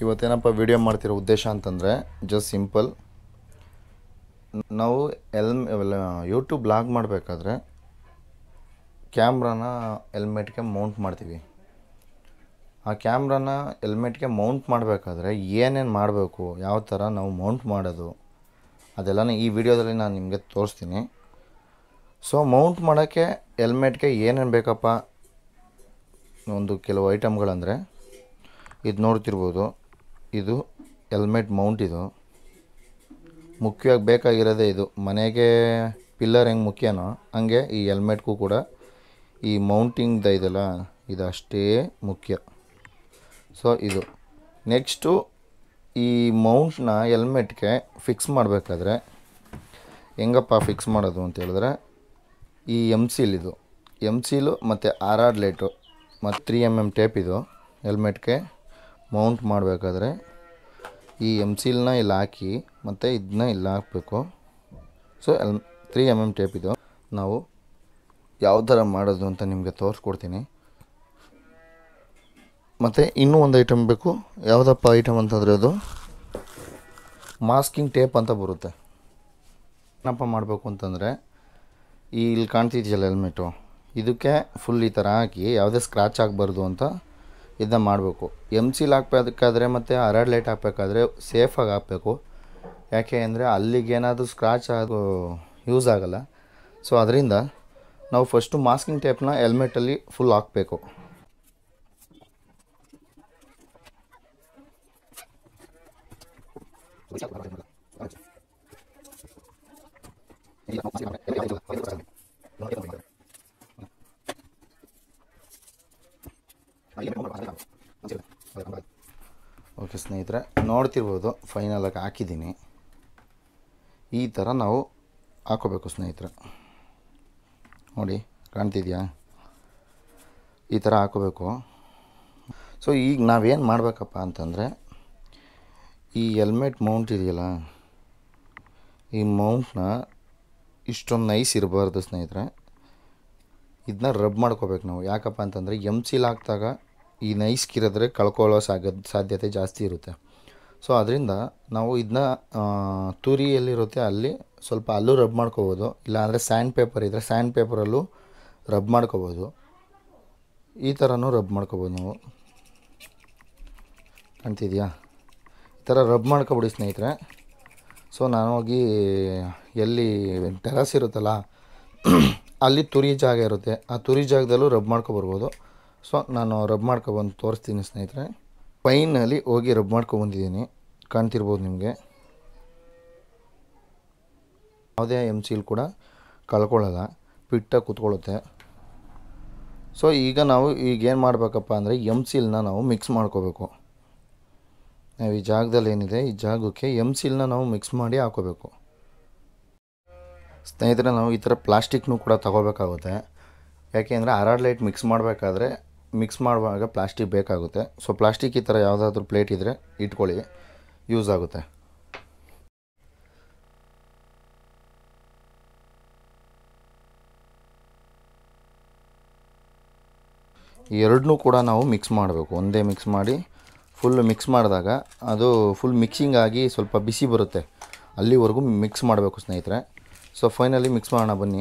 ಇವತ್ತೇನಪ್ಪ video ಮಾಡ್ತಿರೋ ಉದ್ದೇಶ ಅಂತಂದರೆ ಜಸ್ಟ್ ಸಿಂಪಲ್ ನಾವು ಎಲ್ ಯೂಟ್ಯೂಬ್ ಬ್ಲಾಗ್ ಮಾಡಬೇಕಾದ್ರೆ ಕ್ಯಾಮ್ರಾನ ಎಲ್ಮೆಟ್ಗೆ ಮೌಂಟ್ ಮಾಡ್ತೀವಿ ಆ ಕ್ಯಾಮ್ರಾನ ಎಲ್ಮೆಟ್ಗೆ ಮೌಂಟ್ ಮಾಡಬೇಕಾದ್ರೆ ಏನೇನು ಮಾಡಬೇಕು ಯಾವ ಥರ ನಾವು ಮೌಂಟ್ ಮಾಡೋದು ಅದೆಲ್ಲನೂ ಈ ವಿಡಿಯೋದಲ್ಲಿ ನಾನು ನಿಮಗೆ ತೋರಿಸ್ತೀನಿ ಸೊ ಮೌಂಟ್ ಮಾಡೋಕ್ಕೆ ಎಲ್ಮೆಟ್ಗೆ ಏನೇನು ಬೇಕಪ್ಪ ಒಂದು ಕೆಲವು ಐಟಮ್ಗಳಂದರೆ ಇದು ನೋಡ್ತಿರ್ಬೋದು ಇದು ಎಲ್ಮೆಟ್ ಮೌಂಟ್ ಇದು ಮುಖ್ಯವಾಗಿ ಬೇಕಾಗಿರೋದೇ ಇದು ಮನೆಗೆ ಪಿಲ್ಲರ್ ಹೆಂಗೆ ಮುಖ್ಯನೋ ಹಂಗೆ ಈ ಹೆಲ್ಮೆಟ್ಗೂ ಕೂಡ ಈ ಮೌಂಟಿಂಗ್ದ ಇದೆಲ್ಲ ಇದು ಅಷ್ಟೇ ಮುಖ್ಯ ಸೊ ಇದು ನೆಕ್ಸ್ಟು ಈ ಮೌಂಟ್ನ ಹೆಲ್ಮೆಟ್ಗೆ ಫಿಕ್ಸ್ ಮಾಡಬೇಕಾದ್ರೆ ಹೆಂಗಪ್ಪ ಫಿಕ್ಸ್ ಮಾಡೋದು ಅಂತ ಹೇಳಿದ್ರೆ ಈ ಎಮ್ ಸೀಲ್ ಇದು ಎಮ್ ಸೀಲು ಮತ್ತು ಆರ್ ಆರ್ ಲೈಟು ಮತ್ತು ತ್ರೀ ಎಮ್ ಎಮ್ ಟೇಪ್ ಇದು ಹೆಲ್ಮೆಟ್ಗೆ ಮೌಂಟ್ ಮಾಡಬೇಕಾದ್ರೆ ಈ ಎಮ್ ಸೀಲ್ನ ಇಲ್ಲಿ ಹಾಕಿ ಮತ್ತು ಇದನ್ನ ಇಲ್ಲಿ ಹಾಕಬೇಕು ಸೊ ಎಲ್ ತ್ರೀ ಎಮ್ ಎಮ್ ಟೇಪ್ ಇದು ನಾವು ಯಾವ ಥರ ಮಾಡೋದು ಅಂತ ನಿಮಗೆ ತೋರಿಸ್ಕೊಡ್ತೀನಿ ಮತ್ತು ಇನ್ನೂ ಒಂದು ಐಟಮ್ ಬೇಕು ಯಾವುದಪ್ಪ ಐಟಮ್ ಅಂತಂದರೆ ಅದು ಮಾಸ್ಕಿಂಗ್ ಟೇಪ್ ಅಂತ ಬರುತ್ತೆ ಏನಪ್ಪ ಮಾಡಬೇಕು ಅಂತಂದರೆ ಈ ಇಲ್ಲಿ ಕಾಣ್ತಿದೆಯಲ್ಲ ಹೆಲ್ಮೆಟು ಇದಕ್ಕೆ ಫುಲ್ ಈ ಥರ ಹಾಕಿ ಯಾವುದೇ ಸ್ಕ್ರ್ಯಾಚ್ ಆಗಬಾರ್ದು ಅಂತ ಇದನ್ನ ಮಾಡಬೇಕು ಎಮ್ ಸಿಲ್ ಹಾಕ್ಬೇಕಾದ್ರೆ ಮತ್ತು ಅರಡ್ ಲೈಟ್ ಹಾಕಬೇಕಾದ್ರೆ ಸೇಫಾಗಿ ಹಾಕಬೇಕು ಯಾಕೆ ಅಂದರೆ ಅಲ್ಲಿಗೇನಾದರೂ ಸ್ಕ್ರಾಚ್ ಆಗೋ ಯೂಸ್ ಆಗಲ್ಲ ಸೊ ಅದರಿಂದ ನಾವು ಫಸ್ಟು ಮಾಸ್ಕಿಂಗ್ ಟೇಪ್ನ ಹೆಲ್ಮೆಟಲ್ಲಿ ಫುಲ್ ಹಾಕಬೇಕು ಓಕೆ ಸ್ನೇಹಿತರೆ ನೋಡ್ತಿರ್ಬೋದು ಫೈನಲಾಗಿ ಹಾಕಿದ್ದೀನಿ ಈ ಥರ ನಾವು ಹಾಕೋಬೇಕು ಸ್ನೇಹಿತರೆ ನೋಡಿ ಕಾಣ್ತಿದ್ಯಾ ಈ ಥರ ಹಾಕೋಬೇಕು ಸೊ ಈಗ ನಾವೇನು ಮಾಡಬೇಕಪ್ಪ ಅಂತಂದರೆ ಈ ಹೆಲ್ಮೆಟ್ ಮೌಂಟ್ ಇದೆಯಲ್ಲ ಈ ಮೌಂಟ್ನ ಇಷ್ಟೊಂದು ನೈಸ್ ಇರಬಾರ್ದು ಸ್ನೇಹಿತರೆ ಇದನ್ನ ರಬ್ ಮಾಡ್ಕೋಬೇಕು ನಾವು ಯಾಕಪ್ಪ ಅಂತಂದರೆ ಎಮ್ ಸಿಲ್ ಹಾಕಿದಾಗ ಈ ನೈಸ್ಕಿರಿದ್ರೆ ಕಳ್ಕೊಳ್ಳೋ ಸಾಗ ಸಾಧ್ಯತೆ ಜಾಸ್ತಿ ಇರುತ್ತೆ ಸೊ ಅದರಿಂದ ನಾವು ಇದನ್ನ ತುರಿ ಎಲ್ಲಿರುತ್ತೆ ಅಲ್ಲಿ ಸ್ವಲ್ಪ ಅಲ್ಲೂ ರಬ್ ಮಾಡ್ಕೋಬೋದು ಇಲ್ಲಾಂದರೆ ಸ್ಯಾಂಡ್ ಪೇಪರ್ ಇದ್ದರೆ ಸ್ಯಾಂಡ್ ಪೇಪರಲ್ಲೂ ರಬ್ ಮಾಡ್ಕೋಬೋದು ಈ ಥರನೂ ರಬ್ ಮಾಡ್ಕೋಬೋದು ನಾವು ಕಾಣ್ತಿದ್ಯಾ ಈ ಥರ ರಬ್ ಮಾಡ್ಕೊಬಿಡಿ ಸ್ನೇಹಿತರೆ ಸೊ ನಾನು ಹೋಗಿ ಎಲ್ಲಿ ಟೆರಸ್ ಇರುತ್ತಲ್ಲ ಅಲ್ಲಿ ತುರಿ ಜಾಗ ಇರುತ್ತೆ ಆ ತುರಿ ಜಾಗದಲ್ಲೂ ರಬ್ ಮಾಡ್ಕೊಬರ್ಬೋದು ಸೊ ನಾನು ರಬ್ ಮಾಡ್ಕೊಬಂದು ತೋರಿಸ್ತೀನಿ ಸ್ನೇಹಿತರೆ ಪೈನಲ್ಲಿ ಹೋಗಿ ರಬ್ ಮಾಡ್ಕೊಬಂದಿದ್ದೀನಿ ಕಾಣ್ತಿರ್ಬೋದು ನಿಮಗೆ ಯಾವುದೇ ಎಮ್ ಸಿಲ್ ಕೂಡ ಕಳ್ಕೊಳ್ಳಲ್ಲ ಪಿಟ್ಟಾಗಿ ಕೂತ್ಕೊಳ್ಳುತ್ತೆ ಸೊ ಈಗ ನಾವು ಈಗ ಏನು ಮಾಡಬೇಕಪ್ಪ ಅಂದರೆ ಎಮ್ ಸಿಲ್ನ ನಾವು ಮಿಕ್ಸ್ ಮಾಡ್ಕೋಬೇಕು ನಾವು ಈ ಜಾಗದಲ್ಲಿ ಏನಿದೆ ಈ ಜಾಗಕ್ಕೆ ಎಮ್ ಸಿಲ್ನ ನಾವು ಮಿಕ್ಸ್ ಮಾಡಿ ಹಾಕೋಬೇಕು ಸ್ನೇಹಿತರೆ ನಾವು ಈ ಥರ ಪ್ಲಾಸ್ಟಿಕ್ನು ಕೂಡ ತಗೋಬೇಕಾಗುತ್ತೆ ಯಾಕೆಂದರೆ ಅರಾಡ್ ಲೈಟ್ ಮಿಕ್ಸ್ ಮಾಡಬೇಕಾದ್ರೆ ಮಿಕ್ಸ್ ಮಾಡುವಾಗ ಪ್ಲಾಸ್ಟಿಕ್ ಬೇಕಾಗುತ್ತೆ ಸೊ ಪ್ಲಾಸ್ಟಿಕ್ ಈ ಥರ ಯಾವುದಾದ್ರೂ ಪ್ಲೇಟ್ ಇದ್ದರೆ ಇಟ್ಕೊಳ್ಳಿ ಯೂಸ್ ಆಗುತ್ತೆ ಎರಡನ್ನೂ ಕೂಡ ನಾವು ಮಿಕ್ಸ್ ಮಾಡಬೇಕು ಒಂದೇ ಮಿಕ್ಸ್ ಮಾಡಿ ಫುಲ್ ಮಿಕ್ಸ್ ಮಾಡಿದಾಗ ಅದು ಫುಲ್ ಮಿಕ್ಸಿಂಗ್ ಆಗಿ ಸ್ವಲ್ಪ ಬಿಸಿ ಬರುತ್ತೆ ಅಲ್ಲಿವರೆಗೂ ಮಿಕ್ಸ್ ಮಾಡಬೇಕು ಸ್ನೇಹಿತರೆ ಸೊ ಫೈನಲಿ ಮಿಕ್ಸ್ ಮಾಡೋಣ ಬನ್ನಿ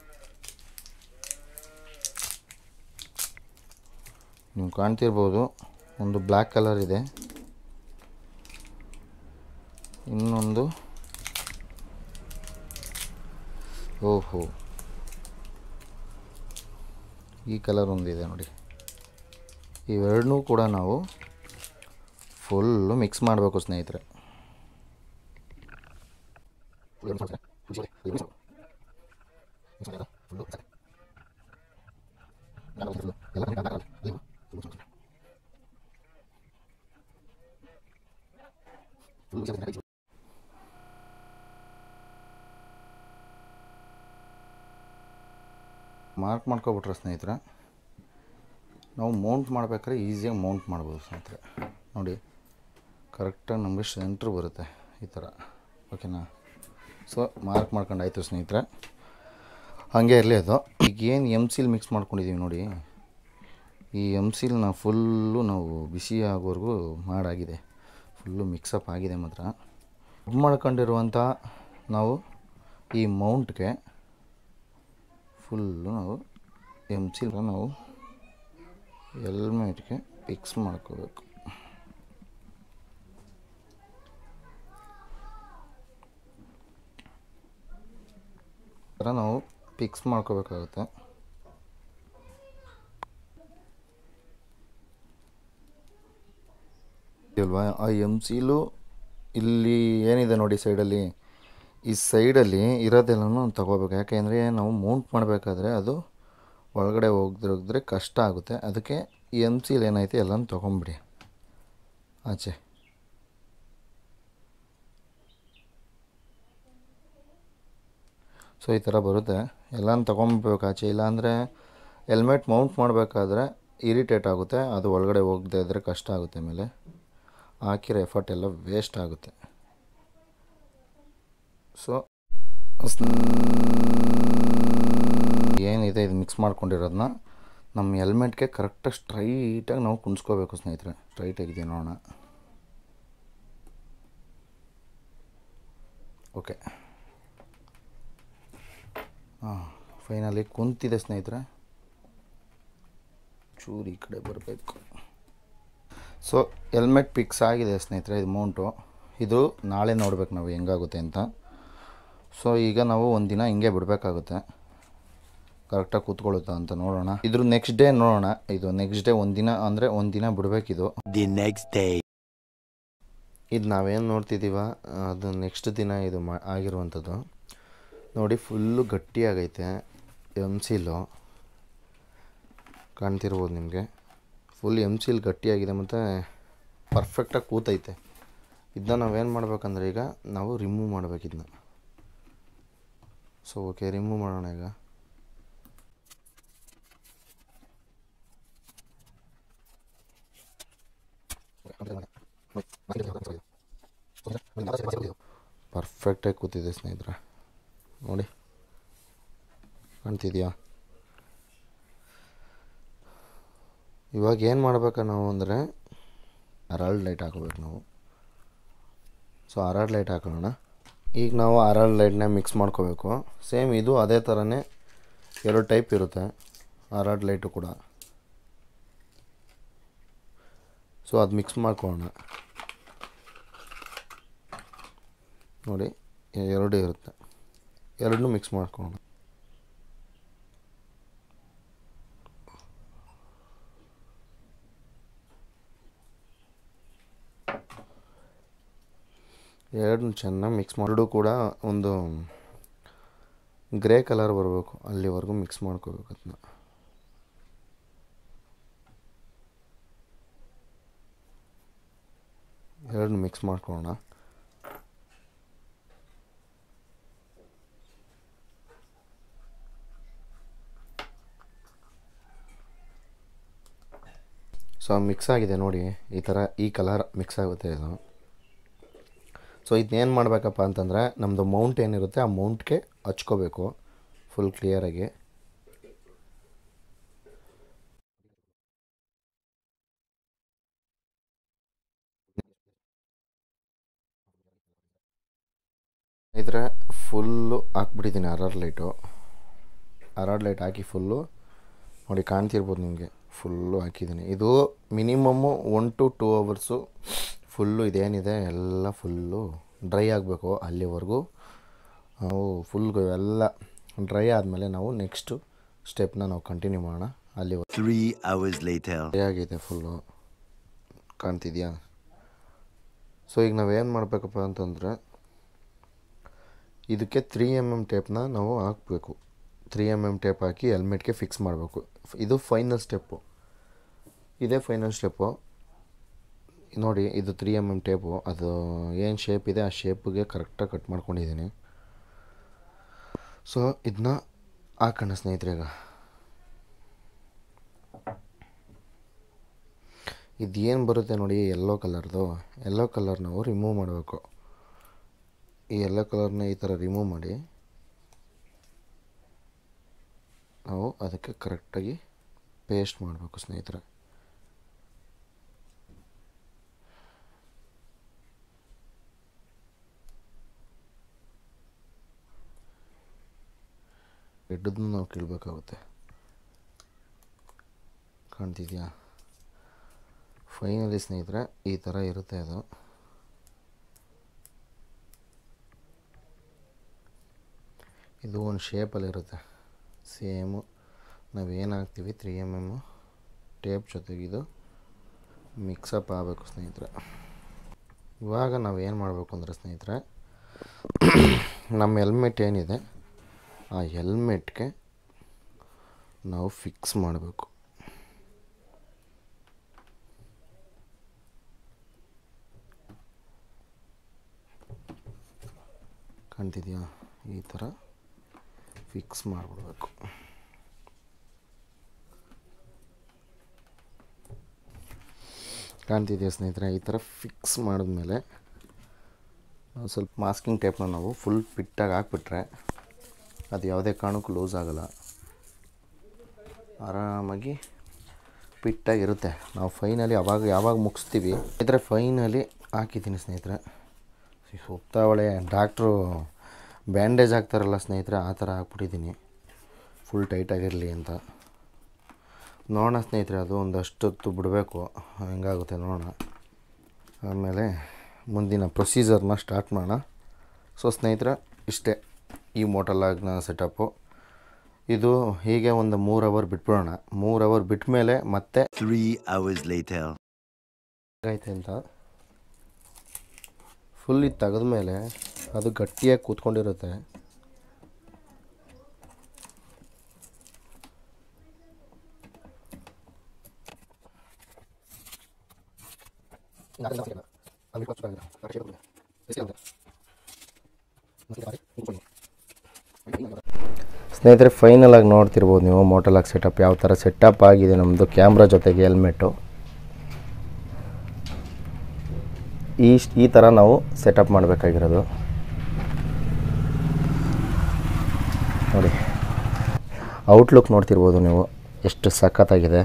ನೀವು ಕಾಣ್ತಿರ್ಬೋದು ಒಂದು ಬ್ಲ್ಯಾಕ್ ಕಲರ್ ಇದೆ ಇನ್ನೊಂದು ಓಹೋ ಈ ಕಲರ್ ಒಂದಿದೆ ನೋಡಿ ಇವೆರಡನ್ನೂ ಕೂಡ ನಾವು ಫುಲ್ಲು ಮಿಕ್ಸ್ ಮಾಡಬೇಕು ಸ್ನೇಹಿತರೆ ಮಾರ್ಕ್ ಮಾಡ್ಕೊಬಿಟ್ರೆ ಸ್ನೇಹಿತರೆ ನಾವು ಮೌಂಟ್ ಮಾಡ್ಬೇಕಾದ್ರೆ ಈಸಿಯಾಗಿ ಮೌಂಟ್ ಮಾಡ್ಬೋದು ಸ್ನೇಹಿತರೆ ನೋಡಿ ಕರೆಕ್ಟಾಗಿ ನಮಗೆ ಸೆಂಟ್ರ್ ಬರುತ್ತೆ ಈ ಥರ ಓಕೆನಾ ಸೊ ಮಾರ್ಕ್ ಮಾಡ್ಕೊಂಡು ಆಯಿತು ಸ್ನೇಹಿತರೆ ಹಾಗೆ ಇರಲಿ ಅದು ಈಗ ಏನು ಎಮ್ ಸಿಲ್ ಮಿಕ್ಸ್ ಮಾಡ್ಕೊಂಡಿದ್ದೀವಿ ನೋಡಿ ಈ ಎಮ್ ಸಿಲ್ನ ಫುಲ್ಲು ನಾವು ಬಿಸಿ ಆಗೋವರೆಗೂ ಮಾಡಾಗಿದೆ ಫುಲ್ಲು ಮಿಕ್ಸಪ್ ಆಗಿದೆ ಮಾತ್ರ ರಬ್ ಮಾಡ್ಕೊಂಡಿರುವಂಥ ನಾವು ಈ ಮೌಂಟ್ಗೆ ಫುಲ್ಲು ನಾವು ಎಮ್ ಸಿ ನಾವು ಹೆಲ್ಮೆಟ್ಗೆ ಫಿಕ್ಸ್ ಮಾಡ್ಕೋಬೇಕು ಥರ ನಾವು ಫಿಕ್ಸ್ ಮಾಡ್ಕೋಬೇಕಾಗುತ್ತೆ ಅಲ್ವಾ ಆ ಎಮ್ ಸಿಲು ಇಲ್ಲಿ ಏನಿದೆ ನೋಡಿ ಸೈಡಲ್ಲಿ ಈ ಸೈಡಲ್ಲಿ ಇರೋದೆಲ್ಲನೂ ತಗೋಬೇಕು ಯಾಕೆಂದರೆ ನಾವು ಮೌಂಟ್ ಮಾಡಬೇಕಾದ್ರೆ ಅದು ಒಳಗಡೆ ಹೋಗ್ದಿರೋದ್ರೆ ಕಷ್ಟ ಆಗುತ್ತೆ ಅದಕ್ಕೆ ಈ ಎಮ್ ಸಿಲ್ ಏನೈತೆ ಎಲ್ಲನೂ ತೊಗೊಂಬಿಡಿ ಆಚೆ ಸೊ ಈ ಥರ ಬರುತ್ತೆ ಎಲ್ಲನೂ ತೊಗೊಂಬೇಕು ಆಚೆ ಇಲ್ಲಾಂದರೆ ಹೆಲ್ಮೆಟ್ ಮೌಂಟ್ ಮಾಡಬೇಕಾದ್ರೆ ಇರಿಟೇಟ್ ಆಗುತ್ತೆ ಅದು ಒಳಗಡೆ ಹೋಗದೆ ಇದ್ದರೆ ಕಷ್ಟ ಆಗುತ್ತೆ ಆಮೇಲೆ ಹಾಕಿರೋ ಎಫರ್ಟ್ ಎಲ್ಲ ವೇಸ್ಟ್ ಆಗುತ್ತೆ ಸೊ ಏನಿದೆ ಇದು ಮಿಕ್ಸ್ ಮಾಡ್ಕೊಂಡಿರೋದನ್ನ ನಮ್ಮ ಹೆಲ್ಮೆಟ್ಗೆ ಕರೆಕ್ಟಾಗಿ ಸ್ಟ್ರೈಟಾಗಿ ನಾವು ಕುಣಿಸ್ಕೋಬೇಕು ಸ್ನೇಹಿತರೆ ಸ್ಟ್ರೈಟಾಗಿದೆ ನೋಡೋಣ ಓಕೆ ಹಾಂ ಫೈನಲಿ ಕುಂತಿದೆ ಸ್ನೇಹಿತರೆ ಚೂರು ಈ ಕಡೆ ಬರಬೇಕು ಸೊ ಹೆಲ್ಮೆಟ್ ಫಿಕ್ಸ್ ಆಗಿದೆ ಸ್ನೇಹಿತರೆ ಇದು ಮೌಂಟು ಇದು ನಾಳೆ ನೋಡ್ಬೇಕು ನಾವು ಹೆಂಗಾಗುತ್ತೆ ಅಂತ ಸೊ ಈಗ ನಾವು ಒಂದಿನ ಹಿಂಗೆ ಬಿಡಬೇಕಾಗುತ್ತೆ ಕರೆಕ್ಟಾಗಿ ಕೂತ್ಕೊಳ್ಳುತ್ತಾ ಅಂತ ನೋಡೋಣ ಇದ್ರ ನೆಕ್ಸ್ಟ್ ಡೇ ನೋಡೋಣ ಇದು ನೆಕ್ಸ್ಟ್ ಡೇ ಒಂದಿನ ಅಂದರೆ ಒಂದಿನ ಬಿಡಬೇಕಿದು The next day. ಇದು ನಾವೇನು ನೋಡ್ತಿದ್ದೀವ ಅದು ನೆಕ್ಸ್ಟ್ ದಿನ ಇದು ಮಾ ಆಗಿರುವಂಥದ್ದು ನೋಡಿ ಫುಲ್ಲು ಗಟ್ಟಿಯಾಗೈತೆ ಎಮ್ ಸಿಲು ಕಾಣ್ತಿರ್ಬೋದು ನಿಮಗೆ ಫುಲ್ ಎಮ್ ಸಿಲ್ ಗಟ್ಟಿಯಾಗಿದೆ ಮತ್ತು ಪರ್ಫೆಕ್ಟಾಗಿ ಕೂತೈತೆ ಇದನ್ನ ನಾವೇನು ಮಾಡ್ಬೇಕಂದ್ರೆ ಈಗ ನಾವು ರಿಮೂವ್ ಮಾಡ್ಬೇಕು ಇದನ್ನ ಸೊ ಓಕೆ ರಿಮೂವ್ ಮಾಡೋಣ ಈಗ ಪರ್ಫೆಕ್ಟಾಗಿ ಕೂತಿದೆ ಸ್ನೇಹಿತರೆ ನೋಡಿ ಕಾಣ್ತಿದ್ಯಾ ಇವಾಗ ಏನು ಮಾಡ್ಬೇಕು ನಾವು ಅಂದರೆ ಅರಾಲ್ಡ್ ಲೈಟ್ ಹಾಕೋಬೇಕು ನಾವು ಸೊ ಅರಾಲ್ಡ್ ಲೈಟ್ ಹಾಕೊಳ್ಳೋಣ ಈಗ ನಾವು ಅರಾಲ್ಡ್ ಲೈಟ್ನ ಮಿಕ್ಸ್ ಮಾಡ್ಕೋಬೇಕು ಸೇಮ್ ಇದು ಅದೇ ಥರನೇ ಎರಡು ಟೈಪ್ ಇರುತ್ತೆ ಅರಾಲ್ಡ್ ಲೈಟು ಕೂಡ ಸೊ ಅದು ಮಿಕ್ಸ್ ಮಾಡ್ಕೊಳ್ಳೋಣ ನೋಡಿ ಎರಡು ಇರುತ್ತೆ ಎರಡನ್ನೂ ಮಿಕ್ಸ್ ಮಾಡ್ಕೊಳ್ಳೋಣ ಎರಡನ್ನೂ ಚೆನ್ನಾಗಿ ಮಿಕ್ಸ್ ಮಾಡಿಡು ಕೂಡ ಒಂದು ಗ್ರೇ ಕಲರ್ ಬರಬೇಕು ಅಲ್ಲಿವರೆಗೂ ಮಿಕ್ಸ್ ಮಾಡ್ಕೋಬೇಕು ಅದನ್ನ ಎರಡನ್ನೂ ಮಿಕ್ಸ್ ಮಾಡ್ಕೊಳ್ಳೋಣ ಸೊ ಮಿಕ್ಸ್ ಆಗಿದೆ ನೋಡಿ ಈ ಥರ ಈ ಕಲರ್ ಮಿಕ್ಸ್ ಆಗುತ್ತೆ ಇದು ಸೊ ಇದನ್ನೇನು ಮಾಡಬೇಕಪ್ಪ ಅಂತಂದರೆ ನಮ್ಮದು ಮೌಂಟ್ ಏನಿರುತ್ತೆ ಆ ಮೌಂಟ್ಗೆ ಹಚ್ಕೋಬೇಕು ಫುಲ್ ಕ್ಲಿಯರಾಗಿ ಇದ್ರೆ ಫುಲ್ಲು ಹಾಕ್ಬಿಟ್ಟಿದ್ದೀನಿ ಅರಾರ್ ಲೈಟು ಅರಾರ್ ಲೈಟ್ ಹಾಕಿ ಫುಲ್ಲು ನೋಡಿ ಕಾಣ್ತಿರ್ಬೋದು ನಿಮಗೆ ಫುಲ್ಲು ಹಾಕಿದ್ದೀನಿ ಇದು minimum one to two hours full ಇದೇನಿದೆ ಎಲ್ಲ ಫುಲ್ಲು ಡ್ರೈ ಆಗಬೇಕು ಅಲ್ಲಿವರೆಗೂ ನಾವು ಫುಲ್ ಎಲ್ಲ ಡ್ರೈ ಆದಮೇಲೆ ನಾವು ನೆಕ್ಸ್ಟು ಸ್ಟೆಪ್ನ ನಾವು ಕಂಟಿನ್ಯೂ ಮಾಡೋಣ ಅಲ್ಲಿ Three hours later. ಡ್ರೈ ಆಗಿದೆ ಫುಲ್ಲು ಕಾಣ್ತಿದ್ಯಾ ಸೊ ಈಗ ನಾವೇನು ಮಾಡಬೇಕಪ್ಪ ಅಂತಂದರೆ ಇದಕ್ಕೆ ತ್ರೀ ಎಮ್ ಎಮ್ ಟೇಪ್ನ ನಾವು ಹಾಕಬೇಕು ತ್ರೀ ಎಮ್ ಎಮ್ ಟೇಪ್ ಹಾಕಿ ಹೆಲ್ಮೆಟ್ಗೆ ಫಿಕ್ಸ್ ಮಾಡಬೇಕು ಇದು ಫೈನಲ್ ಸ್ಟೆಪ್ಪು ಇದೇ ಫೈನಲ್ ಸ್ಟೆಪ್ಪು ನೋಡಿ ಇದು ತ್ರೀ ಎಮ್ ಎಮ್ ಟೇಪು ಅದು ಏನು ಶೇಪ್ ಇದೆ ಆ ಶೇಪಿಗೆ ಕರೆಕ್ಟಾಗಿ ಕಟ್ ಮಾಡ್ಕೊಂಡಿದ್ದೀನಿ ಸೊ ಇದನ್ನ ಹಾಕೋಣ ಸ್ನೇಹಿತರೆ ಈಗ ಇದು ಏನು ಬರುತ್ತೆ ನೋಡಿ ಯೆಲ್ಲೋ ಕಲರ್ದು ಯೆಲ್ಲೋ ಕಲರ್ ನಾವು ರಿಮೂವ್ ಮಾಡಬೇಕು ಈ ಯೆಲ್ಲೋ ಕಲರ್ನ ಈ ಥರ ರಿಮೂವ್ ಮಾಡಿ ನಾವು ಅದಕ್ಕೆ ಕರೆಕ್ಟಾಗಿ ಪೇಸ್ಟ್ ಮಾಡಬೇಕು ಸ್ನೇಹಿತರೆ ರೆಡ್ಡದನ್ನು ನಾವು ಕೀಳ್ಬೇಕಾಗುತ್ತೆ ಕಾಣ್ತಿದ್ಯಾ ಫೈನಲಿ ಸ್ನೇಹಿತರೆ ಈ ಥರ ಇರುತ್ತೆ ಅದು ಇದು ಒಂದು ಶೇಪಲ್ಲಿರುತ್ತೆ ಸೇಮು ನಾವೇನು ಹಾಕ್ತೀವಿ ತ್ರೀ ಎಮ್ ಎಮ್ಮು ಟೇಪ್ ಜೊತೆಗಿದು ಮಿಕ್ಸಪ್ ಆಗಬೇಕು ಸ್ನೇಹಿತರೆ ಇವಾಗ ನಾವು ಏನು ಮಾಡಬೇಕು ಅಂದರೆ ಸ್ನೇಹಿತರೆ ನಮ್ಮ ಹೆಲ್ಮೆಟ್ ಏನಿದೆ ಆ ಹೆಲ್ಮೆಟ್ಗೆ ನಾವು ಫಿಕ್ಸ್ ಮಾಡಬೇಕು ಕಾಣ್ತಿದೆಯಾ ಈ ಥರ ಫಿಕ್ಸ್ ಮಾಡಿಬಿಡ್ಬೇಕು ಕಾಣ್ತಿದೆಯಾ ಸ್ನೇಹಿತರೆ ಈ ಥರ ಫಿಕ್ಸ್ ಮಾಡಿದ್ಮೇಲೆ ನಾವು ಸ್ವಲ್ಪ ಮಾಸ್ಕಿಂಗ್ ಟೇಪ್ನ ನಾವು ಫುಲ್ ಫಿಟ್ಟಾಗಿ ಹಾಕ್ಬಿಟ್ರೆ ಅದು ಯಾವುದೇ ಕಾರಣಕ್ಕೂ ಲೂಸ್ ಆಗೋಲ್ಲ ಆರಾಮಾಗಿ ಫಿಟ್ಟಾಗಿರುತ್ತೆ ನಾವು ಫೈನಲಿ ಅವಾಗ ಯಾವಾಗ ಮುಗಿಸ್ತೀವಿ ಸ್ನೇಹಿತರೆ ಫೈನಲಿ ಹಾಕಿದ್ದೀನಿ ಸ್ನೇಹಿತರೆ ಸುತ್ತಾವಳೆ ಡಾಕ್ಟ್ರು ಬ್ಯಾಂಡೇಜ್ ಹಾಕ್ತಾರಲ್ಲ ಸ್ನೇಹಿತರೆ ಆ ಥರ ಹಾಕ್ಬಿಟ್ಟಿದ್ದೀನಿ ಫುಲ್ ಟೈಟಾಗಿರಲಿ ಅಂತ ನೋಡೋಣ ಸ್ನೇಹಿತರೆ ಅದು ಒಂದಷ್ಟು ಹೊತ್ತು ಬಿಡಬೇಕು ಹೆಂಗಾಗುತ್ತೆ ನೋಡೋಣ ಆಮೇಲೆ ಮುಂದಿನ ಪ್ರೊಸೀಜರ್ನ ಸ್ಟಾರ್ಟ್ ಮಾಡೋಣ ಸೊ ಸ್ನೇಹಿತರೆ ಇಷ್ಟೇ ಈ ಮೋಟಲಾಗ್ನ ಸೆಟಪ್ಪು ಇದು ಹೀಗೆ ಒಂದು ಮೂರು ಅವರ್ ಬಿಟ್ಬಿಡೋಣ ಮೂರು ಅವರ್ ಬಿಟ್ಟ ಮೇಲೆ ಮತ್ತೆ Three hours later. ಆಗೈತೆ ಅಂತ ಫುಲ್ ಇದು ತೆಗೆದ್ಮೇಲೆ ಅದು ಗಟ್ಟಿಯಾಗಿ ಕೂತ್ಕೊಂಡಿರುತ್ತೆ ಸ್ನೇಹಿತರೆ ಫೈನಲ್ ಆಗಿ ನೋಡ್ತಿರ್ಬೋದು ನೀವು ಮೋಟಲಾಗ್ ಸೆಟಪ್ ಯಾವ ಥರ ಸೆಟಪ್ ಆಗಿದೆ ನಮ್ಮದು ಕ್ಯಾಮ್ರಾ ಜೊತೆಗೆ ಹೆಲ್ಮೆಟ್ಟು ಈ ಈ ಥರ ನಾವು ಸೆಟಪ್ ಮಾಡಬೇಕಾಗಿರೋದು ನೋಡಿ ಔಟ್ಲುಕ್ ನೋಡ್ತಿರ್ಬೋದು ನೀವು ಎಷ್ಟು ಸಖತ್ತಾಗಿದೆ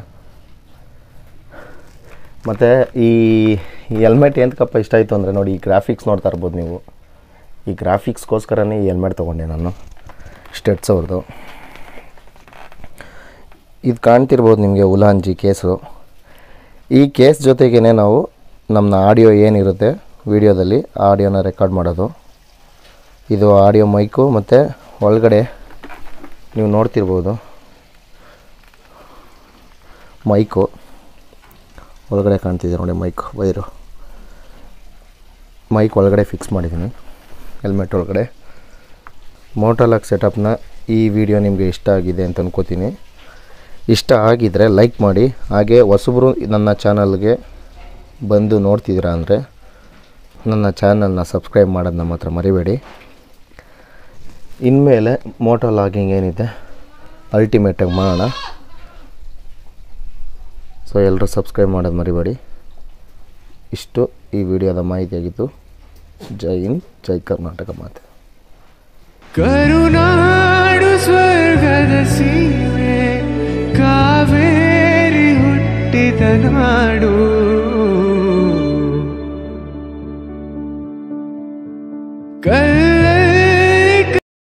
ಮತ್ತು ಈ ಹೆಲ್ಮೆಟ್ ಎಂತಕ್ಕಪ್ಪ ಇಷ್ಟ ಆಯಿತು ಅಂದರೆ ನೋಡಿ ಈ ಗ್ರಾಫಿಕ್ಸ್ ನೋಡ್ತಾ ಇರ್ಬೋದು ನೀವು ಈ ಗ್ರಾಫಿಕ್ಸ್ಗೋಸ್ಕರನೇ ಈ ಹೆಲ್ಮೆಟ್ ತೊಗೊಂಡೆ ನಾನು ಸ್ಟೆಟ್ಸ್ ಅವ್ರದ್ದು ಇದು ಕಾಣ್ತಿರ್ಬೋದು ನಿಮಗೆ ಉಲಾಂಜಿ ಕೇಸು ಈ ಕೇಸ್ ಜೊತೆಗೇ ನಾವು ನಮ್ಮ ಆಡಿಯೋ ಏನಿರುತ್ತೆ ವಿಡಿಯೋದಲ್ಲಿ ಆ ಆಡಿಯೋನ ರೆಕಾರ್ಡ್ ಮಾಡೋದು ಇದು ಆಡಿಯೋ ಮೈಕು ಮತ್ತು ಒಳಗಡೆ ನೀವು ನೋಡ್ತಿರ್ಬೋದು ಮೈಕು ಒಳಗಡೆ ಕಾಣ್ತಿದೆ ನೋಡಿ ಮೈಕ್ ವೈರು ಮೈಕ್ ಒಳಗಡೆ ಫಿಕ್ಸ್ ಮಾಡಿದ್ದೀನಿ ಹೆಲ್ಮೆಟ್ ಒಳಗಡೆ ಮೋಟಲಾಕ್ ಸೆಟಪ್ನ ಈ ವಿಡಿಯೋ ನಿಮಗೆ ಇಷ್ಟ ಆಗಿದೆ ಅಂತ ಅನ್ಕೋತೀನಿ ಇಷ್ಟ ಆಗಿದರೆ ಲೈಕ್ ಮಾಡಿ ಹಾಗೆ ಹೊಸಬ್ರು ನನ್ನ ಚಾನಲ್ಗೆ ಬಂದು ನೋಡ್ತಿದ್ದೀರಾ ಅಂದರೆ ನನ್ನ ಚಾನಲ್ನ ಸಬ್ಸ್ಕ್ರೈಬ್ ಮಾಡೋದನ್ನ ಮಾತ್ರ ಮರಿಬೇಡಿ ಇನ್ಮೇಲೆ ಮೋಟೋ ಲಾಗಿಂಗ್ ಏನಿದೆ ಅಲ್ಟಿಮೇಟಾಗಿ ಮಾಡೋಣ ಸೊ ಎಲ್ಲರೂ ಸಬ್ಸ್ಕ್ರೈಬ್ ಮಾಡೋದು ಮರಿಬೇಡಿ ಇಷ್ಟು ಈ ವಿಡಿಯೋದ ಮಾಹಿತಿಯಾಗಿತ್ತು ಜೈ ಹಿಂದ್ ಜೈ ಕರ್ನಾಟಕ ಮಾತೆ ಕರುನಾಡು ಸ್ವರ್ಗದ ಸೀಮೆ ಕಾವೇರಿ ಹುಟ್ಟಿದ ನಾಡು